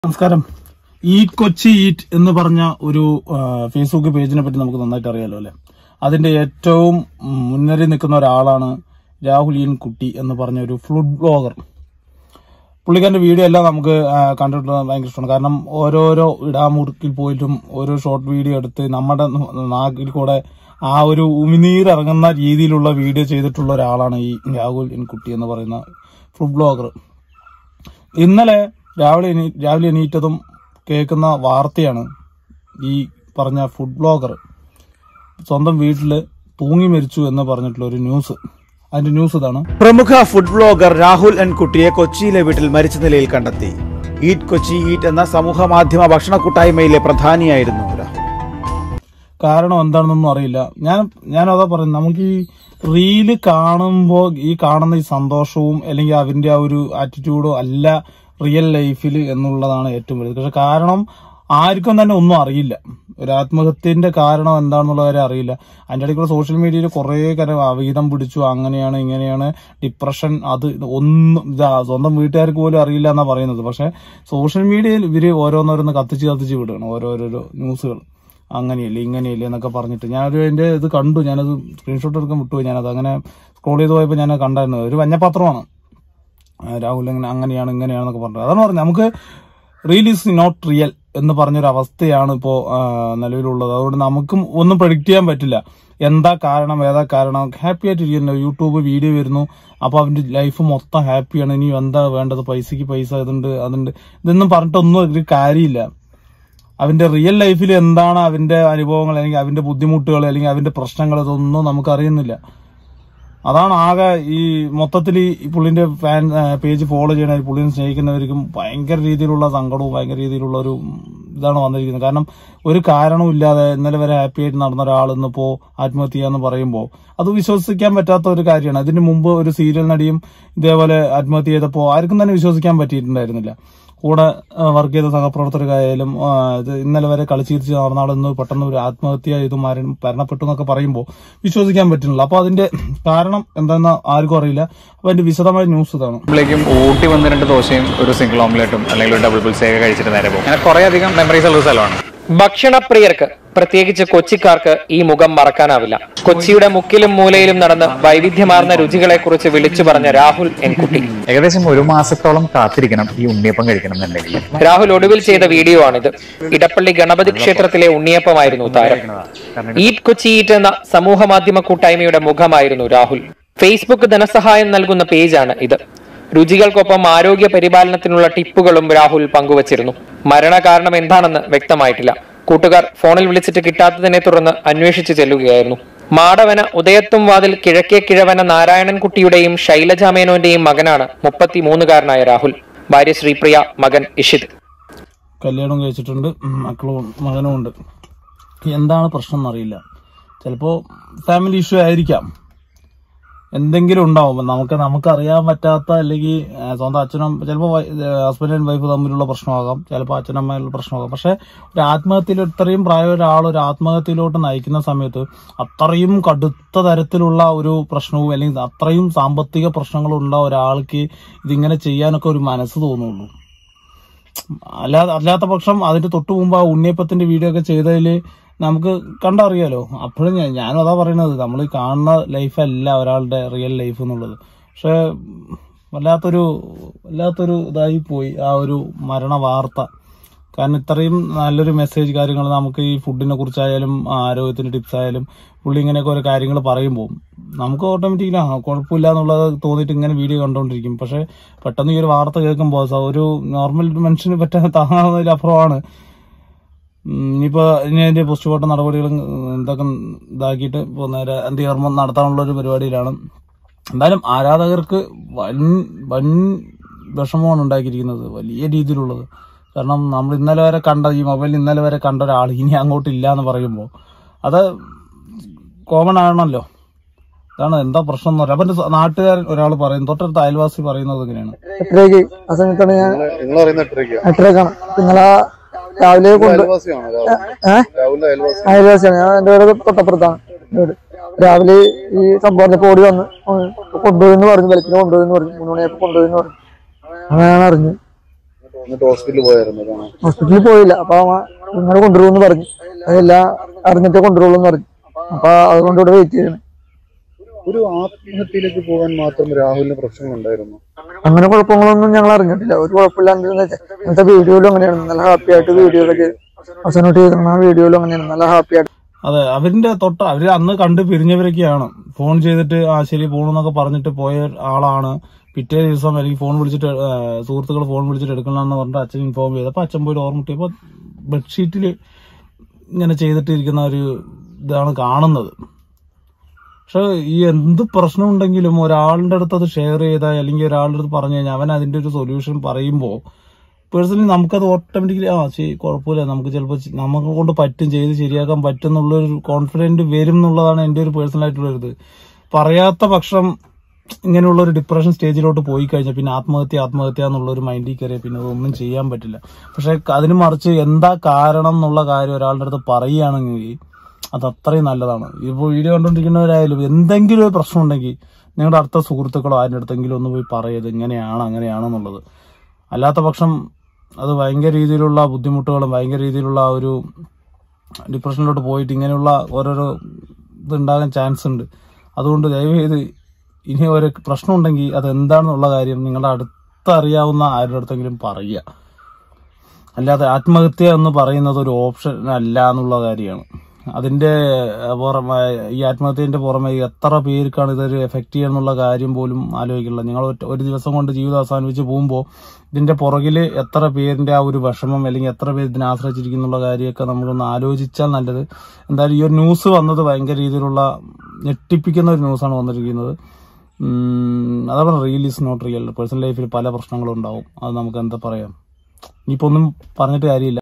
നമസ്കാരം eat Kochi eat എന്ന് പറഞ്ഞ ഒരു ആ, ഫേസ്ബുക്ക് പേജിനെ പറ്റി നമുക്ക് നന്നായിട്ട് അറിയാലോ അല്ലെ അതിന്റെ ഏറ്റവും ഉം, മുൻനിരയിൽ നിൽക്കുന്ന ഒരാളാണ് രാഹുൽ ഈൻ കുട്ടി എന്ന് പറഞ്ഞ ഒരു ഫുഡ് ബ്ലോഗർ പുള്ളിക്കാരന്റെ വീഡിയോ എല്ലാം നമുക്ക് ആ, കണ്ടിട്ട് ഭയങ്കര ഇഷ്ടമാണ് കാരണം ഓരോരോ ഇടാമുറുക്കിൽ പോയിട്ടും ഓരോ ഷോർട്ട് വീഡിയോ എടുത്ത് നമ്മുടെ നാക്കിൽ കൂടെ ആ ഒരു ഉമിനീരിറങ്ങുന്ന രീതിയിലുള്ള വീഡിയോ ചെയ്തിട്ടുള്ള ഒരാളാണ് ഈ രാഹുൽ ഇൻ കുട്ടി എന്ന് പറയുന്ന ഫുഡ് ബ്ലോഗർ ഇന്നലെ രാവിലെ എണീ- രാവിലെ എണീറ്റതും കേൾക്കുന്ന വാർത്തയാണ് ഈ പറഞ്ഞ ഫുഡ് ബ്ലോഗർ സ്വന്തം വീട്ടില് തൂങ്ങി മരിച്ചു എന്ന് പറഞ്ഞിട്ടുള്ള ഒരു ന്യൂസ് അതിന്റെ ന്യൂസ് ഇതാണ് പ്രമുഖ ഫുഡ് ബ്ലോഗർ രാഹുൽ എൻ കുട്ടിയെ കൊച്ചിയിലെ വീട്ടിൽ മരിച്ച നിലയിൽ കണ്ടെത്തി ഈറ്റ് കൊച്ചി ഈറ്റ് എന്ന സമൂഹ മാധ്യമ ഭക്ഷണ കൂട്ടായ്മയിലെ പ്രധാനിയായിരുന്നു രാഹുൽ കാരണം എന്താണെന്നൊന്നും അറിയില്ല ഞാൻ ഞാൻ അതാ പറയുന്നത് നമുക്ക് ഈ റീല് കാണുമ്പോൾ ഈ കാണുന്ന ഈ സന്തോഷവും അല്ലെങ്കിൽ അവന്റെ ആ ഒരു ആറ്റിറ്റ്യൂഡോ അല്ല റിയൽ ലൈഫിൽ എന്നുള്ളതാണ് ഏറ്റവും വലുത് പക്ഷെ കാരണം ആർക്കും തന്നെ ഒന്നും അറിയില്ല ഒരു ആത്മഹത്യന്റെ കാരണം എന്താണെന്നുള്ള കാര്യം അറിയില്ല അതിന്റെ ഇടയ്ക്കുള്ള സോഷ്യൽ മീഡിയയിൽ കുറെ കാര്യം അവീതം പിടിച്ചു അങ്ങനെയാണ് ഇങ്ങനെയാണ് ഡിപ്രഷൻ അത് ഇത് ഒന്നും ഇതാ സ്വന്തം വീട്ടുകാർക്ക് പോലും അറിയില്ല എന്നാ പറയുന്നത് പക്ഷെ സോഷ്യൽ മീഡിയയിൽ ഇവര് ഓരോന്നോരോന്ന് കത്തിച്ച് കത്തിച്ച് വിടുകയാണ് ഓരോരോ ന്യൂസുകൾ അങ്ങനെയല്ലേ ഇങ്ങനെയല്ലേ എന്നൊക്കെ പറഞ്ഞിട്ട് ഞാനൊരു അതിന്റെ ഇത് കണ്ടു ഞാനത് സ്ക്രീൻഷോട്ട് എടുക്കാൻ വിട്ടുപോയി ഞാനത് അങ്ങനെ സ്ക്രോൾ ചെയ്ത് പോയപ്പോൾ ഞാൻ കണ്ടായിരുന്നു ഒരു മഞ്ഞപാത്രമാണ് ആ, രാഹുൽ അങ്ങനെ അങ്ങനെയാണ് ഇങ്ങനെയാണെന്നൊക്കെ പറഞ്ഞത് അതാണ് പറഞ്ഞത് നമുക്ക് റിയൽ ഈസ് നോട്ട് റിയൽ എന്ന് പറഞ്ഞൊരു അവസ്ഥയാണ് ഇപ്പോൾ നിലവിലുള്ളത് അതുകൊണ്ട് നമുക്കും ഒന്നും പ്രഡിക്റ്റ് ചെയ്യാൻ പറ്റില്ല എന്താ കാരണം ഏതാ കാരണം ഹാപ്പി ആയിട്ട് ഇരിക്കുന്നു യൂട്യൂബ് വീഡിയോ വരുന്നു അപ്പൊ അവന്റെ ലൈഫ് മൊത്തം ഹാപ്പിയാണ് ഇനി എന്താ വേണ്ടത് പൈസക്ക് പൈസ ഇതുണ്ട് അതുണ്ട് ഇതൊന്നും പറഞ്ഞിട്ടൊന്നും ഒരു കാര്യമില്ല അവന്റെ റിയൽ ലൈഫിൽ എന്താണ് അവന്റെ അനുഭവങ്ങൾ അല്ലെങ്കിൽ അവന്റെ ബുദ്ധിമുട്ടുകൾ അല്ലെങ്കിൽ അവന്റെ പ്രശ്നങ്ങൾ ഇതൊന്നും നമുക്ക് അറിയുന്നില്ല അതാണ് ആകെ ഈ മൊത്തത്തിൽ ഈ പുള്ളിന്റെ ഫാൻ പേജ് ഫോളോ ചെയ്യണ പുള്ളിനെ സ്നേഹിക്കുന്നവർക്കും ഭയങ്കര രീതിയിലുള്ള സങ്കടവും ഭയങ്കര രീതിയിലുള്ള ഒരു ഇതാണ് വന്നിരിക്കുന്നത് കാരണം ഒരു കാരണവും ഇല്ലാതെ ഇന്നലെ വരെ ഹാപ്പി ആയിട്ട് നടന്ന ഒരാൾ ഇന്നിപ്പോ ആത്മഹത്യ ചെയ്യാന്ന് പറയുമ്പോൾ അത് വിശ്വസിക്കാൻ പറ്റാത്ത ഒരു കാര്യമാണ് അതിന് മുമ്പ് ഒരു സീരിയൽ നടിയും ഇതേപോലെ ആത്മഹത്യ ചെയ്തപ്പോൾ ആർക്കും തന്നെ വിശ്വസിക്കാൻ പറ്റിയിട്ടുണ്ടായിരുന്നില്ല കൂടെ വർക്ക് ചെയ്ത സഹപ്രവർത്തകരായാലും ആ, ഇത് ഇന്നലെ വരെ കളിച്ചിരിച്ച് നടന്ന ആളെന്ന് പെട്ടെന്ന് ഒരു ആത്മഹത്യ ചെയ്തു മരണം മരണപ്പെട്ടു എന്നൊക്കെ പറയുമ്പോൾ വിശ്വസിക്കാൻ പറ്റുന്നില്ല അപ്പൊ അതിന്റെ കാരണം എന്താണെന്ന് ആർക്കും അറിയില്ല അപ്പൊ അതിന്റെ വിശദമായ ന്യൂസ് ഇതാണ് ും ഊട്ടി വന്ന് രണ്ട് ദോശയും ഒരു സിംഗിൾ ഓംലെറ്റും അല്ലെങ്കിൽ ഒരു ഡബിൾ പിൾസയൊക്കെ കഴിച്ചിട്ട് നേരെ പോകും അങ്ങനെ കുറെ അധികം മെമ്മറീസ് ഉള്ള ഒരു സ്ഥലമാണ് ഭക്ഷണപ്രിയർക്ക് പ്രത്യേകിച്ച് കൊച്ചിക്കാർക്ക് ഈ മുഖം മറക്കാനാവില്ല കൊച്ചിയുടെ മുക്കിലും മൂലയിലും നടന്ന് വൈവിധ്യമാർന്ന രുചികളെക്കുറിച്ച് വിളിച്ചു പറഞ്ഞ രാഹുൽ എൻകുട്ടി ഏകദേശം ഒരു മാസത്തോളം കാത്തിരിക്കണം ഈ ഉണ്ണിയപ്പം കഴിക്കണം എന്നുണ്ടെങ്കിൽ രാഹുൽ ഒടുവിൽ ചെയ്ത വീഡിയോ ആണിത് ഇടപ്പള്ളി ഗണപതി ക്ഷേത്രത്തിലെ ഉണ്ണിയപ്പമായിരുന്നു താരം ഈറ്റ് കൊച്ചി ഈറ്റ് എന്ന സമൂഹ മാധ്യമ കൂട്ടായ്മയുടെ മുഖമായിരുന്നു രാഹുൽ ഫേസ്ബുക്ക് ധനസഹായം നൽകുന്ന പേജാണ് ഇത് രുചികൾക്കൊപ്പം ആരോഗ്യ പരിപാലനത്തിനുള്ള ടിപ്പുകളും രാഹുൽ പങ്കുവച്ചിരുന്നു മരണകാരണം എന്താണെന്ന് വ്യക്തമായിട്ടില്ല കൂട്ടുകാർ ഫോണിൽ വിളിച്ചിട്ട് കിട്ടാത്തതിനെ തുടർന്ന് അന്വേഷിച്ചു ചെല്ലുകയായിരുന്നു മാടവന ഉദയത്തും വാതിൽ കിഴക്കേ കിഴവന നാരായണൻകുട്ടിയുടെയും ശൈലജ മേനോന്റെയും മകനാണ് മുപ്പത്തിമൂന്നുകാരനായ രാഹുൽ ഭാര്യ ശ്രീപ്രിയ മകൻ ഇഷിത് കല്യാണം കഴിച്ചിട്ടുണ്ട് ഉം, മക്കളും മകനും ഉണ്ട് എന്താണ് പ്രശ്നം എന്നറിയില്ല ചിലപ്പോ ഫാമിലി ഇഷ്യൂ ആയിരിക്കാം എന്തെങ്കിലും ഉണ്ടാവും നമുക്ക് നമുക്ക് അറിയാൻ പറ്റാത്ത അല്ലെങ്കിൽ ആ, സ്വന്തം അച്ഛനും ചിലപ്പോൾ ഹസ്ബൻഡ് ആൻഡ് വൈഫ് തമ്മിലുള്ള പ്രശ്നമാകാം ചിലപ്പോൾ അച്ഛനമ്മയിലുള്ള പ്രശ്നമാകാം പക്ഷെ ഒരു ആത്മഹത്യയിൽ ഇത്രയും പ്രായം ഒരാൾ ഒരു ആത്മഹത്യയിലോട്ട് നയിക്കുന്ന സമയത്ത് അത്രയും കടുത്ത തരത്തിലുള്ള ഒരു പ്രശ്നവും അല്ലെങ്കിൽ അത്രയും സാമ്പത്തിക പ്രശ്നങ്ങളുള്ള ഒരാൾക്ക് ഇതിങ്ങനെ ചെയ്യാനൊക്കെ ഒരു മനസ്സ് തോന്നുള്ളൂ അല്ലാതെ അല്ലാത്ത പക്ഷം അതിന്റെ തൊട്ട് മുമ്പ് ആ ഉണ്ണിയപ്പത്തിന്റെ വീഡിയോ ഒക്കെ ചെയ്തതില് നമുക്ക് കണ്ടറിയാലോ അപ്പോഴും ഞാൻ ഞാനും അതാ പറയണത് നമ്മൾ ഈ കാണുന്ന ലൈഫല്ല ഒരാളുടെ റിയൽ ലൈഫ് എന്നുള്ളത് പക്ഷെ വല്ലാത്തൊരു വല്ലാത്തൊരു ഇതായി പോയി ആ ഒരു മരണ വാർത്ത കാരണം ഇത്രയും നല്ലൊരു മെസ്സേജ് കാര്യങ്ങൾ നമുക്ക് ഈ ഫുഡിനെ കുറിച്ചായാലും ആരോഗ്യത്തിന്റെ ടിപ്സ് ആയാലും പുള്ളി ഇങ്ങനെയൊക്കെ ഓരോ കാര്യങ്ങൾ പറയുമ്പോൾ നമുക്ക് ഓട്ടോമാറ്റിക്കലി ആ കുഴപ്പമില്ല എന്നുള്ളത് തോന്നിയിട്ട് ഇങ്ങനെ വീഡിയോ കണ്ടുകൊണ്ടിരിക്കും പക്ഷെ പെട്ടെന്ന് ഈ ഒരു വാർത്ത കേൾക്കുമ്പോൾ സ- ഒരു നോർമൽ മനുഷ്യന് പറ്റാൻ താങ്ങാവുന്നതിലപ്പുറമാണ് ഉം, ഇനിയിപ്പോ ഇനി അതിന്റെ പോസ്റ്റ്മോർട്ടം നടപടികളും ഉം, ഇതൊക്കെ ഇതാക്കിയിട്ട് ഇപ്പൊ നേരെ അന്ത്യകർമ്മം നടത്താനുള്ള ഒരു പരിപാടിയിലാണ് എന്തായാലും ആരാധകർക്ക് വൻ വൻ വിഷമമാണ് ഉണ്ടാക്കിയിരിക്കുന്നത് വലിയ രീതിയിലുള്ളത് കാരണം നമ്മൾ ഇന്നലെ വരെ കണ്ട ഈ മൊബൈൽ ഇന്നലെ വരെ കണ്ട ഒരാൾ ഇനി അങ്ങോട്ട് ഇല്ല എന്ന് പറയുമ്പോൾ അത് കോമൺ ആണല്ലോ അതാണ് എന്താ പ്രശ്നം എന്ന് പറയാം അപ്പൊ എന്റെ സ- നാട്ടുകാരൻ ഒരാൾ പറയും തൊട്ടടുത്ത അയൽവാസി പറയുന്നത് ഇങ്ങനെയാണ് എട്ടരയ്ക്ക് ആ സമയത്താണ് ഞാൻ നിങ്ങൾ പറയുന്ന എട്ടരയ്ക്കാ എട്ടരക്കാണ് നിങ്ങളാ രാവിലെ കൊണ്ട് അയൽവാസിയാണോ രാഹുൽ ഏഹ് രാഹുലിന്റെ അയൽവാസി അയൽവാസിയാണ് ഞാൻ എന്റെ വീട് തൊട്ടപ്പുറത്താണ് എൻ്റെ വീട് രാവിലെ ഈ സംഭവം ഓടി വന്ന് കൊണ്ടുപോയെന്ന് പറഞ്ഞു വെളുപ്പിന് കൊണ്ടുപോയെന്ന് പറഞ്ഞു മൂന്ന് മണിയായപ്പോ കൊണ്ടുപോയെന്ന് പറഞ്ഞു അങ്ങനെ ഞാൻ അറിഞ്ഞു എന്നിട്ട് ഹോസ്പിറ്റലിൽ പോയായിരുന്നു കാണാൻ ഹോസ്പിറ്റലിൽ പോയില്ല അപ്പൊ ഇങ്ങനെ കൊണ്ടുവരുമെന്ന് പറഞ്ഞു അതെല്ലാം അറിഞ്ഞിട്ടേ കൊണ്ടുവരുള്ളൂ എന്ന് പറഞ്ഞു അപ്പൊ അതുകൊണ്ട് ഇവിടെ വെയിറ്റ് ചെയ്യണം ഒരു ആത്മഹത്യയിലേക്ക് പോകാൻ മാത്രം രാഹുലിന് പ്രശ്നങ്ങൾ ഉണ്ടായിരുന്നു അങ്ങനെ കുഴപ്പങ്ങളൊന്നും ഞങ്ങൾ അറിഞ്ഞിട്ടില്ല ഒരു കുഴപ്പമില്ലാന്ന് വെച്ചാൽ ഇന്നത്തെ വീഡിയോയിലും അങ്ങനെയാണ് നല്ല ഹാപ്പി ആയിട്ട് വീഡിയോ ഒക്കെ ചെയ്ത് അവസാനോട്ട് ചെയ്തിരുന്ന വീഡിയോയിലും അങ്ങനെയാണ് നല്ല ഹാപ്പി ആയിട്ട് അതെ അവരിന്റെ തൊട്ട് അവര് അന്ന് കണ്ട് പിരിഞ്ഞവരൊക്കെയാണ് ഫോൺ ചെയ്തിട്ട് ആ ശരി പോണെന്നൊക്കെ പറഞ്ഞിട്ട് പോയ ആളാണ് പിറ്റേ ദിവസം എനിക്ക് ഫോൺ വിളിച്ചിട്ട് സുഹൃത്തുക്കൾ ഫോൺ വിളിച്ചിട്ട് എടുക്കണമെന്ന് പറഞ്ഞിട്ട് അച്ഛൻ ഇൻഫോം ചെയ്തു അപ്പൊ അച്ഛൻ പോയിട്ട് ഓർമ്മ കിട്ടിയപ്പോ ബെഡ്ഷീറ്റിൽ ഇങ്ങനെ ചെയ്തിട്ടിരിക്കുന്ന ഒരു ഇതാണ് കാണുന്നത് പക്ഷെ ഈ എന്ത് പ്രശ്നം ഉണ്ടെങ്കിലും ഒരാളുടെ അടുത്ത് അത് ഷെയർ ചെയ്താൽ അല്ലെങ്കിൽ ഒരാളുടെ അടുത്ത് പറഞ്ഞു കഴിഞ്ഞാൽ അവൻ അതിന്റെ ഒരു സൊല്യൂഷൻ പറയുമ്പോൾ പേഴ്സണലി നമുക്കത് ഓട്ടോമാറ്റിക്കലി ആ ശരി കുഴപ്പമില്ല നമുക്ക് ചിലപ്പോൾ നമുക്ക് കൊണ്ട് പറ്റും ചെയ്ത് ശരിയാക്കാൻ പറ്റും എന്നുള്ളൊരു കോൺഫിഡന്റ് വരും എന്നുള്ളതാണ് എൻ്റെ ഒരു പേഴ്സണൽ ആയിട്ടുള്ള ഒരു ഇത് പറയാത്ത പക്ഷം ഇങ്ങനെയുള്ള ഒരു ഡിപ്രഷൻ സ്റ്റേജിലോട്ട് പോയി കഴിഞ്ഞാൽ പിന്നെ ആത്മഹത്യ ആത്മഹത്യ എന്നുള്ള ഒരു മൈൻഡിൽ കയറിയ പിന്നെ അതൊന്നും ചെയ്യാൻ പറ്റില്ല പക്ഷെ അതിന് മറിച്ച് എന്താ കാരണം എന്നുള്ള കാര്യം ഒരാളുടെ അടുത്ത് പറയുകയാണെങ്കിൽ അത് അത്രയും നല്ലതാണ് ഇപ്പോൾ വീഡിയോ കണ്ടുകൊണ്ടിരിക്കുന്നവരായാലും എന്തെങ്കിലും ഒരു പ്രശ്നം ഉണ്ടെങ്കിൽ നിങ്ങളുടെ അടുത്ത സുഹൃത്തുക്കളോ ആരുടെ അടുത്തെങ്കിലും ഒന്ന് പോയി പറയത് ഇങ്ങനെയാണ് അങ്ങനെയാണെന്നുള്ളത് അല്ലാത്ത പക്ഷം അത് ഭയങ്കര രീതിയിലുള്ള ബുദ്ധിമുട്ടുകളും ഭയങ്കര രീതിയിലുള്ള ആ ഒരു ഡിപ്രഷനിലോട്ട് പോയിട്ട് ഇങ്ങനെയുള്ള ഓരോരോ ഇതുണ്ടാകാൻ ചാൻസ് ഉണ്ട് അതുകൊണ്ട് ദയവേത് ഇനി ഒരു പ്രശ്നം ഉണ്ടെങ്കിൽ അത് എന്താണെന്നുള്ള കാര്യം നിങ്ങളുടെ അടുത്തറിയാവുന്ന ആരുടെ അടുത്തെങ്കിലും പറയുക അല്ലാതെ ആത്മഹത്യ എന്ന് പറയുന്നത് ഒരു ഓപ്ഷൻ അല്ല എന്നുള്ള കാര്യമാണ് അതിന്റെ അഹ്, പുറമെ ഈ ആത്മഹത്യന്റെ പുറമെ എത്ര പേർക്കാണ് ഇതൊരു എഫക്ട് ചെയ്യാന്നുള്ള കാര്യം പോലും ആലോചിക്കില്ല നിങ്ങൾ ഒറ്റ- ഒരു ദിവസം കൊണ്ട് ജീവിതം അവസാനിപ്പിച്ച് പോകുമ്പോൾ ഇതിന്റെ പുറകില് എത്ര പേരിന്റെ ആ ഒരു വിഷമം അല്ലെങ്കിൽ എത്ര പേര് ഇതിനെ ആശ്രയിച്ചിരിക്കുന്നുള്ള കാര്യമൊക്കെ നമ്മളൊന്ന് ആലോചിച്ചാൽ നല്ലത് എന്തായാലും ഈ ഒരു ന്യൂസ് വന്നത് ഭയങ്കര രീതിയിലുള്ള ഞെട്ടിപ്പിക്കുന്ന ഒരു ന്യൂസാണ് വന്നിരിക്കുന്നത് ഉം, അതാ പറഞ്ഞ real is not real personal ലൈഫിൽ പല പ്രശ്നങ്ങളും ഉണ്ടാവും അത് നമുക്ക് എന്താ പറയാം ഇനിയിപ്പോ ഒന്നും പറഞ്ഞിട്ട് കാര്യമില്ല